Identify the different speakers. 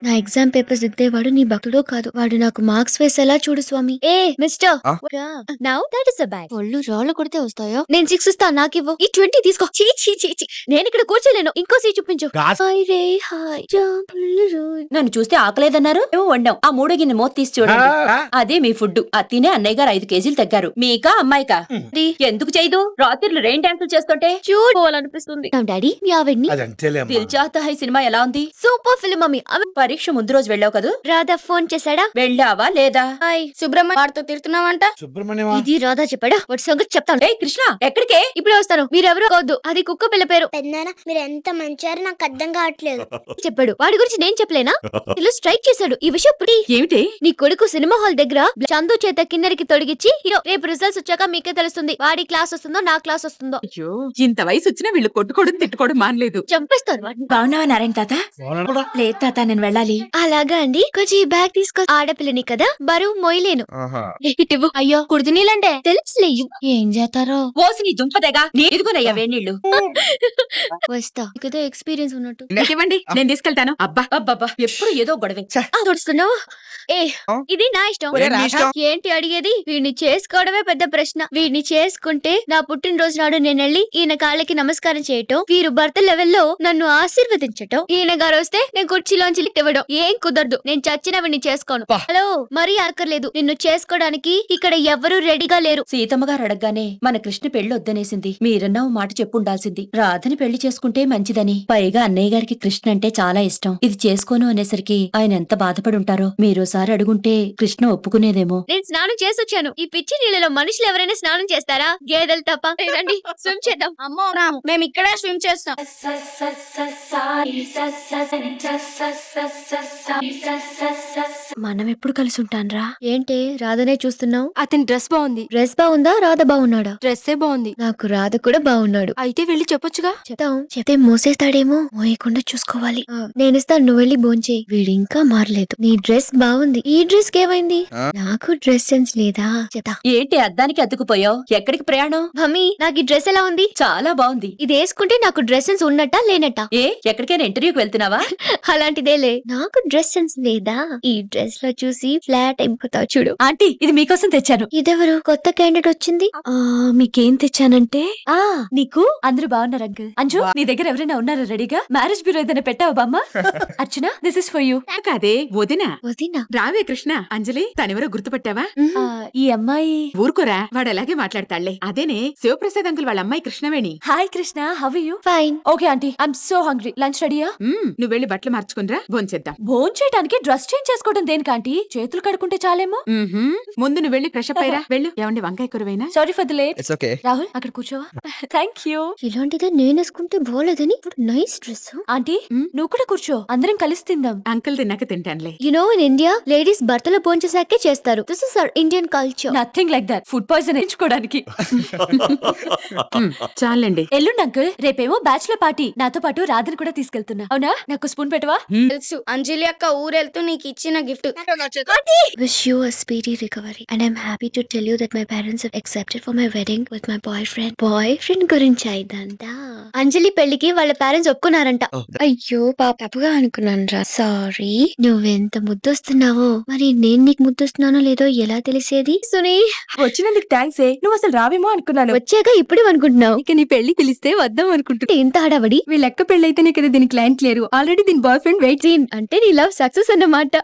Speaker 1: నా exam papers దిద్దేవాడు నీ భక్తుడో కాదు వాడు నాకు మార్క్స్ వేసేలా చూడు స్వామి ఏ మిస్టర్
Speaker 2: ఆ?
Speaker 1: Now that is a bag ఒళ్ళు రాళ్ళు కొడితే వస్తాయో నేను సిక్స్ ఇస్తాను నాకు ఇవ్వు ఈ ట్వంటీ తీసుకో చీ చీ చీ చీ నేను ఇక్కడ కూర్చోలేను ఇంకో సీట్ చూపించు
Speaker 3: గాస్-
Speaker 1: హాయ్ రే హాయ్ జాంపులు రోయ్.
Speaker 4: నన్ను చూస్తే ఆకలేదన్నారు ఏమో వండాం ఆ మూడో గిన్నె మూత తీసి చూడండి
Speaker 3: ఆ,
Speaker 4: అదే మీ ఫుడ్ ఆ తినే అన్నయ్య గారు ఐదు కేజీలు తగ్గారు మీకా అమ్మాయికా
Speaker 1: డి,
Speaker 4: ఎందుకు చేయదు రాత్రిళ్ళు రెయిన్ డాన్సులు చేస్తుంటే
Speaker 1: చూడాలనిపిస్తుంది నా డాడీ మీ ఆవిడ్ని
Speaker 3: అది అంతేలే అమ్మా.
Speaker 4: దిల్ చాహతా హై సినిమా ఎలా ఉంది
Speaker 1: సూపర్ ఫిల్మ్ మమ్మీ ఆమె
Speaker 4: పరీక్ష ముందు రోజు వెళ్ళావు కదూ
Speaker 1: రాధా ఫోన్ చేశాడా
Speaker 4: వెళ్ళావా లేదా
Speaker 1: హాయ్
Speaker 5: సుబ్రహ్మణ్య వాడితో తిడుతున్నావంట
Speaker 3: సుబ్రహ్మణ్యమా
Speaker 1: ఇది రాధా చెప్పాడా వాటి సంగతి చెప్తాను
Speaker 4: ఏ కృష్ణ ఎక్కడికే
Speaker 1: ఇప్పుడే వస్తాను మీరెవరో కావద్దు అది కుక్క పిల్ల పేరు
Speaker 5: పెద్దనాన్న మీరు ఎంత మంచివారు నాకు అర్థం కావట్లేదు
Speaker 1: చెప్పాడు వాడి గురించి నేను చెప్పలేనా ఇల్లు స్ట్రైక్ చేశాడు ఈ విషయం ఇప్పుడు
Speaker 6: ఏమిటి
Speaker 1: నీ కొడుకు సినిమా హాల్ దగ్గర చందు చేత కిన్నెరికి తొడిగిచ్చి హీరో రేపు రిజల్ట్స్ వచ్చాక మీకే తెలుస్తుంది వాడి క్లాస్ వస్తుందో నా క్లాస్ వస్తుందో
Speaker 6: అయ్యో ఇంత వయసు వచ్చినా వీళ్ళు కొట్టుకోవడం తిట్టుకోవడం మానలేదు
Speaker 1: చంపేస్తాను వాడిని
Speaker 4: బాగున్నావా నారాయణ తాత
Speaker 3: అవునా కూడా?
Speaker 4: లేదు తాత నేను వెళ్ళాలి
Speaker 1: అలాగా అండి కొంచెం ఈ బ్యాగ్ తీసుకో ఆడపిల్లని కదా బరువు మోయలేను
Speaker 3: ఆహా.
Speaker 1: ఇటివ్వు అయ్యో కుడిది నీళ్ళంటే తెలుసులే ఇవ్వు. ఏం చేస్తారో
Speaker 4: ఓసి నీ దుంపదగా నీ ఇదిగోనయ్యా వేణీళ్ళు
Speaker 1: వస్తా కదా ఎక్స్పీరియన్స్ ఉన్నట్టు
Speaker 6: ఇవ్వండి నేను తీసుకెళ్తాను అబ్బా
Speaker 4: అబ్బబ్బా ఎప్పుడు ఏదో గొడవే
Speaker 1: ఆ, తుడుస్తున్నావు ఏ
Speaker 3: ఆ?
Speaker 1: ఇది నా ఇష్టం
Speaker 3: ఏం నీ ఇష్టం?
Speaker 1: ఏంటి అడిగేది వీడిని చేసుకోవడమే పెద్ద ప్రశ్న వీడిని చేసుకుంటే నా పుట్టినరోజు నాడు నేను వెళ్ళి ఈయన కాళ్ళకి నమస్కారం చేయటం వీరు భర్త లెవెల్లో నన్ను ఆశీర్వదించటం ఈయన గారు వస్తే నేను కుర్చీలోంచి లిఫ్ట్ ఇవ్వడం ఏం కుదరదు నేను చచ్చిన వీడిని చేసుకోను
Speaker 3: పా.
Speaker 1: హలో మరీ అక్కర్లేదు నిన్ను చేసుకోవడానికి ఇక్కడ ఎవ్వరూ రెడీగా లేరు
Speaker 4: సీతమ్మ గారు అడగగానే మన కృష్ణ పెళ్లి వద్దనేసింది మీరన్నా ఓ మాట చెప్పుండాల్సింది రాధని పెళ్లి చేసుకుంటే మంచిదని పైగా అన్నయ్య గారికి కృష్ణ అంటే చాలా ఇష్టం ఇది చేసుకోను అనేసరికి ఆయన ఎంత బాధపడి ఉంటారో మీరోసారి అడుగుంటే కృష్ణ ఒప్పుకునేదేమో
Speaker 1: నేను స్నానం చేసి వచ్చాను ఈ పిచ్చి నీళ్ళలో మనుషులు ఎవరైనా స్నానం చేస్తారా గేదెలు తప్ప రండి స్విమ్ చేద్దాం
Speaker 5: అమ్మో రామ్ మేము ఇక్కడే స్విమ్ చేస్తాం
Speaker 1: మనం ఎప్పుడు కలిసి ఉంటాన్రా ఏంటి రాధనే చూస్తున్నావు
Speaker 7: అతని డ్రెస్ బాగుంది
Speaker 1: డ్రెస్ బాగుందా రాధ బాగున్నాడా
Speaker 7: డ్రెస్సే బాగుంది
Speaker 1: నాకు రాధ కూడా బాగున్నాడు
Speaker 7: అయితే వెళ్ళి చెప్పొచ్చుగా
Speaker 1: చెప్తాం చెప్తే మోసేస్తాడేమో మోయకుండా చూసుకోవాలి ఆ, నేను ఇస్తాను నువ్వు వెళ్ళి భోంచేయి వీడు ఇంకా మారలేదు నీ డ్రెస్ బాగుంది ఈ డ్రెస్ ఏమైంది
Speaker 3: ఆ?
Speaker 1: నాకు డ్రెస్ సెన్స్ లేదా చెప్తా
Speaker 4: ఏంటి అద్దానికి అతుకుపోయావు ఎక్కడికి ప్రయాణం
Speaker 1: మమ్మీ నాకు ఈ డ్రెస్ ఎలా ఉంది
Speaker 4: చాలా బాగుంది
Speaker 1: ఇది వేసుకుంటే నాకు డ్రెస్ సెన్స్ ఉన్నట్టా లేనట్టా
Speaker 4: ఏ ఎక్కడికైనా ఇంటర్వ్యూకి వెళ్తున్నావా
Speaker 1: అలాంటిదేలే నాకు డ్రెస్ సెన్స్ లేదా ఈ డ్రెస్ లో చూసి ఫ్లాట్ అయిపోతావు చూడు
Speaker 4: ఆంటీ ఇది మీకోసం తెచ్చాను
Speaker 1: ఇదెవరు కొత్త క్యాండిడేట్ వచ్చింది
Speaker 4: ఆ మీకేం తెచ్చానంటే ఆ నీకు అందరూ బాగున్నారు అంకుల్ అంజు నీ దగ్గర ఎవరైనా ఉన్నారా రెడీగా మ్యారేజ్ బ్యూరో ఏదైనా పెట్టావా బామ్మ Archana this is for you
Speaker 6: కాదే వదినా
Speaker 1: వదినా
Speaker 6: రావే కృష్ణ అంజలి తనెవరో గుర్తుపట్టావా
Speaker 4: ఈ అమ్మాయి
Speaker 6: ఊరుకోరా వాడు అలాగే మాట్లాడతాళ్లే అదేనే శివప్రసాద్ అంకుల్ వాళ్ళ అమ్మాయి Krishnaveni
Speaker 4: hi Krishna how you
Speaker 1: fine
Speaker 4: okay aunty I'm so hungry lunch రెడీయా
Speaker 6: మ్మ్, నువ్వు వెళ్ళి బట్టలు మార్చుకునిరా భోంచేద్దాం
Speaker 4: భోన్ చేయడానికి డ్రెస్ చేంజ్ చేసుకోవడం దేనికి ఆంటీ చేతులు కడుకుంటే చాలేమో
Speaker 6: మ్మ్హ్మ్. ముందు నువ్వు వెళ్ళి ఫ్రెష్ అప్ అయ్యరా వెళ్ళు ఏమండి వంకాయ కురవైనా
Speaker 4: sorry for the late
Speaker 3: it's okay
Speaker 4: Rahul అక్కడ కూర్చోవా థ్యాంక్ యూ
Speaker 1: ఇలాంటిదే నేను వేసుకుంటే బాగోలేదని నైస్ డ్రెస్
Speaker 4: ఆంటీ నువ్వు కూడా కూర్చో అందరం కలిసి తిందాం
Speaker 6: అంకుల్ తిన్నాక తింటానులే
Speaker 1: you know in India ladies భర్తల భోంచేసాకే చేస్తారు this is our Indian culture
Speaker 4: nothing like that food poison ఎంచుకోవడానికి
Speaker 6: మ్మ్, చాలండి
Speaker 4: ఎల్లుండి అంకుల్ రేపేమో బ్యాచులర్ పార్టీ నాతో పాటు రాధని కూడా తీసుకెళ్తున్నా అవునా నాకు స్పూన్ పెట్టవా
Speaker 5: తెలుసు అంజలి అక్క ఊరెళ్తూ నీకు ఇచ్చిన gift
Speaker 1: Wish you a speedy recovery. And I'm happy to tell you that my parents have accepted for my wedding with my boyfriend. Boyfriend గురించి అయిదంతా అంజలి పెళ్లికి వాళ్ళ పేరెంట్స్ ఒప్పుకున్నారంట
Speaker 3: Oh,
Speaker 1: అయ్యో పాపగా అనుకున్నాను రా సారీ నువ్వెంత ముద్దొస్తున్నావో మరి నేను నీకు ముద్దొస్తున్నానో లేదో ఎలా తెలిసేది సునీ
Speaker 4: వచ్చినందుకు థ్యాంక్స్ ఏ నువ్వు అసలు రావేమో అనుకున్నాను
Speaker 1: వచ్చాక ఇప్పుడు అనుకుంటున్నావు
Speaker 7: ఇక నీ పెళ్లి పిలిస్తే వద్దాం అనుకుంటున్నా
Speaker 1: ఇంత హడావడి
Speaker 7: వీళ్ళెక్క పెళ్ళైతేనే కదా దీని క్లయింట్ లేరు ఆల్రెడీ దీని బాయ్ ఫ్రెండ్ వెయిట్
Speaker 1: సీన్ అంటే నీ లవ్ సక్సెస్ అన్నమాట